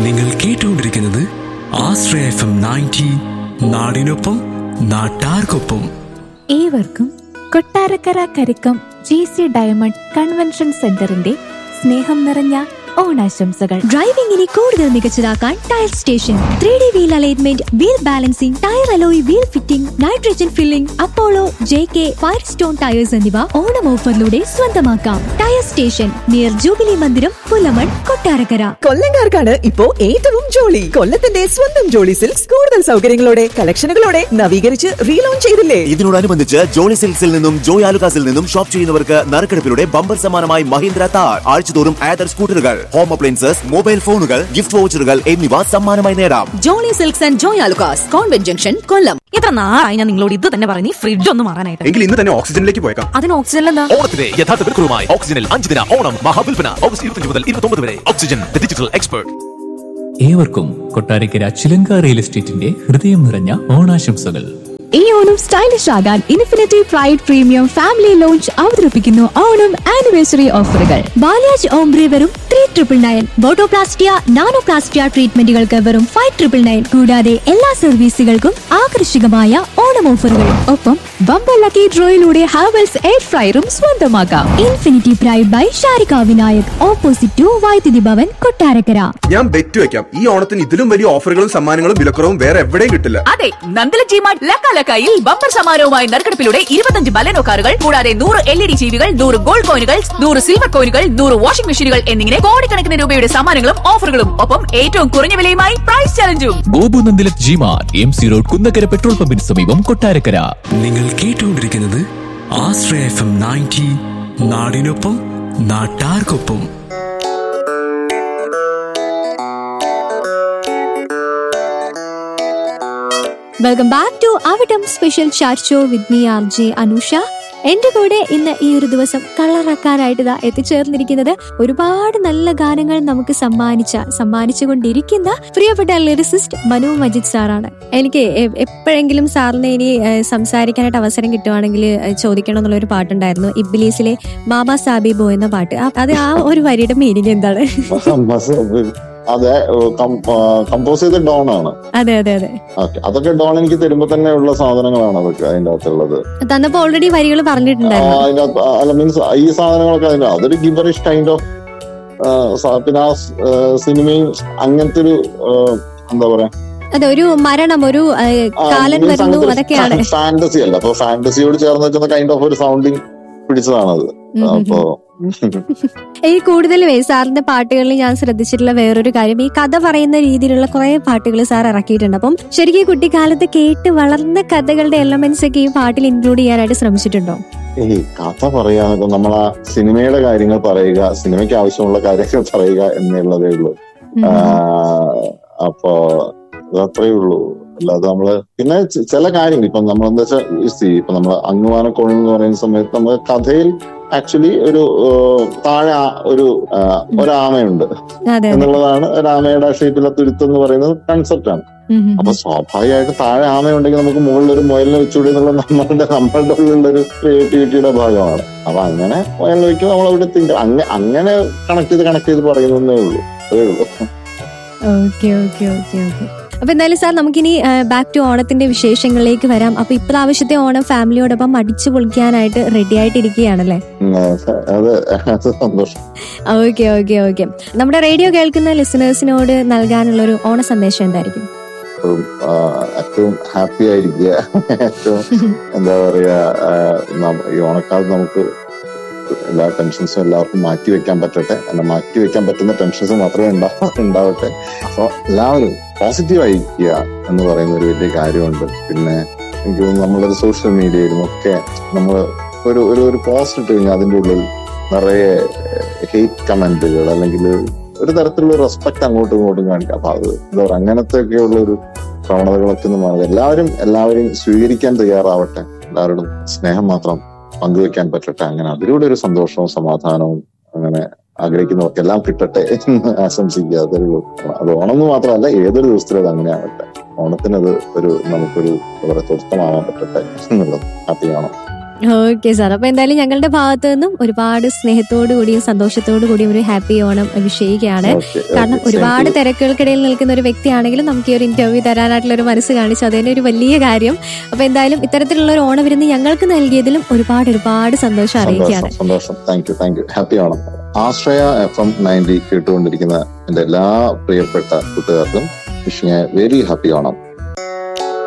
നിങ്ങൾ കേട്ടുകൊണ്ടിരിക്കുന്നത് ആശ്രയ F M ninety നാടിനൊപ്പം നാട്ടാർക്കൊപ്പം ഏവർക്കും Kottarakkara Karikkam G C diamond convention സെന്ററിന്റെ സ്നേഹം നിറഞ്ഞ ഓണാശംസകൾ ഡ്രൈവിംഗിനെ കൂടുതൽ മികച്ചതാക്കാൻ tyre station three D wheel alignment wheel balancing tyre alloy wheel fitting nitrogen filling Apollo J K Firestone tyres എന്നിവ ഓണം ഓഫറിലൂടെ സ്വന്തമാക്കാം ടയർ സ്റ്റേഷൻ നിയർ ജൂബിലി മന്ദിരം പുലമൺ കൊട്ടാരക്കര കൊല്ലങ്കാർക്കാണ് ഇപ്പോ ഏറ്റവും ജോളി കൊല്ലത്തിന്റെ സ്വന്തം ജോളി സിൽക്സ് കൂടുതൽ സൗകര്യങ്ങളോടെ കളക്ഷനുകളോടെ നവീകരിച്ച് റീലോഞ്ച് ചെയ്തില്ലേ ഇതിനോടനുബന്ധിച്ച് ജോളി സിൽക്സിൽ നിന്നും ജോയ് ആലുകാസിൽ നിന്നും ഷോപ്പ് ചെയ്യുന്നവർക്ക് നറുക്കെടുപ്പിലൂടെ ബമ്പർ സമ്മാനമായി മഹീന്ദ്ര താർ ആഴ്ചതോറും ആദർ സ്കൂട്ടറുകൾ ഹോം അപ്ലയൻസസ് മൊബൈൽ ഫോണുകൾ ഗിഫ്റ്റ് വൗച്ചറുകൾ എന്നിവ സമ്മാനമായി നേടാം Jolly silks and Joy Alukkas convent junction Kollam എത്ര നാളായി ഞാൻ നിങ്ങളോട് ഇത് തന്നെ പറഞ്ഞു ഫ്രിഡ്ജ് ഒന്ന് മാറാനായിട്ട് എങ്കിൽ ഇന്ന് തന്നെ ഓക്സിജനിലേക്ക് പോയേക്കാം അതിന് ഓക്സിജൻ എന്താ ഓണത്തിന്റെ യഥാർത്ഥ വിൽക്കുറുമായി ഓക്സിജനിൽ അഞ്ച് ദിന ഓണം മഹാവിൽപ്പന ഓഗസ്റ്റ് ഇരുപത്തി മുതൽ ഇരുപത്തി വരെ ഓക്സിജൻ ദ ഡിജിറ്റൽ എക്സ്പേർട്ട് ഏവർക്കും കൊട്ടാരക്കര ചിലങ്ക റിയൽ എസ്റ്റേറ്റിന്റെ ഹൃദയം നിറഞ്ഞ ഓണാശംസകൾ ഈ ഓണം സ്റ്റൈലിഷ് ആകാൻ Infinity Pride premium family lounge അവതരിപ്പിക്കുന്നു ഓണം ആനിവേഴ്സറി ഓഫറുകൾ ബാലാജ് ഓംബ്രി വെറും three triple nine botoplastia nanoplastia ട്രീറ്റ്മെന്റുകൾക്ക് വെറും ഫൈവ് ട്രിപ്പിൾ നയൻ കൂടാതെ എല്ലാ സർവീസുകൾക്കും ആകർഷകമായ ഓണം ഓഫറുകൾ ഒപ്പം ബമ്പർ ലക്കി ഡ്രോയിലൂടെ ഹാവൽസ് എയർ ഫ്രയറും സ്വന്തമാക്കാം Infinity Pride by Sharika Vinayak opposite to Vaidyuthi Bhavan Kottarakkara ഞാൻ ബെറ്റ് വെക്കാം ഈ ഓണത്തിന് ഇതിലും വലിയ ഓഫറുകളും സമ്മാനങ്ങളും വിലക്കുറവും വേറെ എവിടെയും കിട്ടില്ല അതെ നന്ദല ജിമാർട്ട് ലക്കാലക്കായിൽ ബമ്പർ സമാരവുമായി നറുക്കെടുപ്പിലൂടെ ഇരുപത്തഞ്ച് ബലനോ കാറുകൾ കൂടാതെ നൂറ് എൽ ഇ ഡി ജീവികൾ നൂറ് ഗോൾഡ് കോയിനുകൾ നൂറ് സിൽവർ കോയിനുകൾ നൂറ് വാഷിംഗ് മെഷീനുകൾ എന്നിങ്ങനെ കോടിക്കണക്കിന് രൂപയുടെ സമ്മാനങ്ങളും ഓഫറുകളും ഒപ്പം ഏറ്റവും കുറഞ്ഞ വിലയുമായി പ്രൈസ് ചലഞ്ചും Gopu Nandilath G mart M C road Kunnakkara petrol പമ്പിന് സമീപം കൊട്ടാരക്കര നിങ്ങൾ കേട്ടുകൊണ്ടിരിക്കുന്നത് ആശ്രയ എഫ് എം നയൻറ്റി നാടിനൊപ്പം നാട്ടാർക്കൊപ്പം വെൽക്കം ബാക്ക് ടു അവിടം special chat show with me R J Anusha എന്റെ കൂടെ ഇന്ന് ഈ ഒരു ദിവസം കളറാക്കാനായിട്ട് ഇതാ എത്തിച്ചേർന്നിരിക്കുന്നത് ഒരുപാട് നല്ല ഗാനങ്ങൾ നമുക്ക് സമ്മാനിച്ച സമ്മാനിച്ചുകൊണ്ടിരിക്കുന്ന പ്രിയപ്പെട്ട ലിറിസിസ്റ്റ് മനു മജിദ് സാറാണ് എനിക്ക് എ- എപ്പോഴെങ്കിലും സാറിന് ഇനി ഏഹ്, സംസാരിക്കാനായിട്ട് അവസരം കിട്ടുവാണെങ്കിൽ ഏഹ്, ചോദിക്കണം എന്നുള്ള ഒരു പാട്ടുണ്ടായിരുന്നു ഇബ്ലീസിലെ മാമാ സാബിബോ എന്ന പാട്ട് ആ- അത് ആ ഒരു വരിയുടെ മീനിങ് എന്താണ് അതെ കമ്പോസ് ചെയ്ത ഡോൺ ആണ് അതെ അതെ അതെ ഓക്കെ അതൊക്കെ ഡോൺ എനിക്ക് തരുമ്പോ തന്നെ ഉള്ള സാധനങ്ങളാണ് അതൊക്കെ അതിന്റെ അകത്തുള്ളത് തന്നപ്പോ ഓൾറെഡി വരികൾ ആ, പറഞ്ഞിട്ടുണ്ടായിരുന്നു അതിന്റെ അകത്ത് ആ, അല്ല മീൻസ് ഈ സാധനങ്ങളൊക്കെ അതിന്റെ അതൊരു ഗിബറിഷ് കൈൻഡ് ഓഫ് പിന്നെ ആ സ്- ആ, സിനിമയും അങ്ങനത്തെ ഒരു ആ, എന്താ പറയാ അതെ ഒരു മരണം ഒരു ഏഹ്, കാലൻ വരുന്നു അതൊക്കെയാണ് ഫാന്റസി അല്ല അപ്പൊ ഫാന്റസിയോട് ചേർന്ന് വെക്കുന്ന കൈൻഡ് ഓഫ് ഒരു സൗണ്ടിങ് പിടിച്ചതാണത് ഉം ഉം അപ്പോ ഈ കൂടുതലുമേ സാറിന്റെ പാട്ടുകളിൽ ഞാൻ ശ്രദ്ധിച്ചിട്ടുള്ള വേറൊരു കാര്യം ഈ കഥ പറയുന്ന രീതിയിലുള്ള കുറെ പാട്ടുകൾ സാർ ഇറക്കിയിട്ടുണ്ട് അപ്പം ശരിക്കും കുട്ടിക്കാലത്ത് കേട്ട് വളർന്ന കഥകളുടെ എലമെന്റ്സ് ഒക്കെ ഈ പാട്ടിൽ ഇൻക്ലൂഡ് ചെയ്യാനായിട്ട് ശ്രമിച്ചിട്ടുണ്ടോ ഏയ് കഥ പറയാനൊക്കെ നമ്മൾ ആ സിനിമയുടെ കാര്യങ്ങൾ പറയുക സിനിമയ്ക്ക് ആവശ്യമുള്ള കാര്യങ്ങൾ പറയുക എന്നുള്ളതേ ഉള്ളൂ ഉം. ആ, അപ്പോ അതത്രേ ഉള്ളൂ അല്ലാതെ നമ്മള് പിന്നെ ച- ചില കാര്യങ്ങൾ ഇപ്പൊ നമ്മൾ എന്താ വെച്ചാൽ ഇപ്പൊ നമ്മൾ അങ്ങുവാനക്കോൺ എന്ന് പറയുന്ന സമയത്ത് നമ്മൾ കഥയിൽ ആക്ച്വലി ഒരു ഏഹ്, താഴെ ആ- ഒരു ആ, ഒരാമയുണ്ട് അതെ അതെ എന്നുള്ളതാണ് ഒരാമയുടെ ഷേപ്പിലെ തുരുത്ത് എന്ന് പറയുന്നത് കൺസെപ്റ്റ് ആണ് ഉം ഉം. അപ്പൊ സ്വാഭാവികമായിട്ടും താഴെ ആമയുണ്ടെങ്കിൽ നമുക്ക് മുകളിൽ ഒരു മുയലിനെ വെച്ചുകൂടി എന്നുള്ള നമ്മളുടെ നമ്മളുടെ ഉള്ളിലുള്ള ഒരു ക്രിയേറ്റിവിറ്റിയുടെ ഭാഗമാണ് അപ്പൊ അങ്ങനെ മുയലിനെ വെക്കും നമ്മൾ അവിടെ തിങ്ക അങ്ങനെ അങ്ങനെ കണക്ട് ചെയ്ത് കണക്ട് ചെയ്ത് പറയുന്നതേ ഉള്ളൂ അതേ ഉള്ളൂ ഓക്കെ ഓക്കെ ഓക്കെ ഓക്കെ അപ്പൊ എന്തായാലും സാർ നമുക്കിനി ബാക്ക് ടു ഓണത്തിന്റെ വിശേഷങ്ങളിലേക്ക് വരാം അപ്പൊ ഇപ്രാവശ്യത്തെ ഓണം ഫാമിലിയോടൊപ്പം അടിച്ചു പൊളിക്കാനായിട്ട് റെഡി ആയിട്ടിരിക്കുകയാണല്ലേ ഉം, അത് അത് സന്തോഷം ഓക്കെ ഓക്കെ ഓക്കെ നമ്മുടെ റേഡിയോ കേൾക്കുന്ന ലിസണേഴ്സിനോട് നൽകാനുള്ള ഒരു ഓണ സന്ദേശം എന്തായിരിക്കും എപ്പോഴും ആ, ഏറ്റവും ഹാപ്പി ആയിരിക്കുക ഏറ്റവും എന്താ പറയാ ആ, നം- ഈ ഓണക്കാലത്ത് നമുക്ക് എല്ലാ ടെൻഷൻസും എല്ലാവർക്കും മാറ്റി വെക്കാൻ പറ്റട്ടെ അല്ല മാറ്റി വെക്കാൻ പറ്റുന്ന ടെൻഷൻസ് മാത്രമേ ഉണ്ടാ- ഉണ്ടാവട്ടെ അപ്പൊ എല്ലാവരും പോസിറ്റീവ് ആയിരിക്കുക എന്ന് പറയുന്ന ഒരു വലിയ കാര്യമുണ്ട് പിന്നെ എനിക്ക് തോന്നുന്നു നമ്മളൊരു സോഷ്യൽ മീഡിയയിലും ഒക്കെ നമ്മൾ ഒരു ഒരു ഒരു പോസ്റ്റ് ഇട്ട് കഴിഞ്ഞാൽ അതിന്റെ ഉള്ളിൽ നിറയെ ഹെയ്റ്റ് കമന്റുകൾ അല്ലെങ്കിൽ ഒരു തരത്തിലുള്ള റെസ്പെക്ട് അങ്ങോട്ടും ഇങ്ങോട്ടും കാണിക്കാം അപ്പൊ അത് എന്താ പറയുക അങ്ങനത്തെ ഒക്കെയുള്ള ഒരു പ്രവണതകളൊക്കെ ഒന്ന് മാറുക എല്ലാവരും എല്ലാവരെയും സ്വീകരിക്കാൻ തയ്യാറാവട്ടെ എല്ലാവരോടും സ്നേഹം മാത്രം പങ്കുവെക്കാൻ പറ്റട്ടെ അങ്ങനെ അതിലൂടെ ഒരു സന്തോഷവും സമാധാനവും അങ്ങനെ ആഗ്രഹിക്കുന്നവർക്ക് എല്ലാം കിട്ടട്ടെ എന്ന് ആശംസിക്കുക അതൊരു അത് ഓണം എന്ന് മാത്രമല്ല ഏതൊരു ദിവസത്തിലും അത് അങ്ങനെ ആവട്ടെ ഓണത്തിനത് ഒരു നമുക്കൊരു എന്താ പറയുക സ്വസ്ഥമാവാൻ പറ്റട്ടെ എന്നുള്ളത് ഹാപ്പിയാണ് ഓക്കെ സാർ അപ്പൊ എന്തായാലും ഞങ്ങളുടെ ഭാഗത്തു നിന്നും ഒരുപാട് സ്നേഹത്തോടു കൂടിയും സന്തോഷത്തോടു കൂടിയും ഒരു ഹാപ്പി ഓണം വിഷ് ചെയ്യുകയാണ് Okay, okay. കാരണം Same ഒരുപാട് to you. തിരക്കുകൾക്കിടയിൽ നിൽക്കുന്ന ഒരു വ്യക്തിയാണെങ്കിലും നമുക്ക് ഈ ഒരു ഇന്റർവ്യൂ തരാനായിട്ടുള്ള ഒരു മനസ്സ് കാണിച്ചു അതന്നെ ഒരു വലിയ കാര്യം അപ്പൊ എന്തായാലും ഇത്തരത്തിലുള്ള ഒരു ഓണവിരുന്ന് ഞങ്ങൾക്ക് നൽകിയതിലും ഒരുപാട് ഒരുപാട് സന്തോഷം അറിയിക്കുകയാണ് സന്തോഷം സന്തോഷം thank you thank you happy Onam Ashraya F M ninety കേട്ടുകൊണ്ടിരിക്കുന്ന എന്റെ എല്ലാ പ്രിയപ്പെട്ട കൂട്ടുകാർക്കും wishing a very happy Onam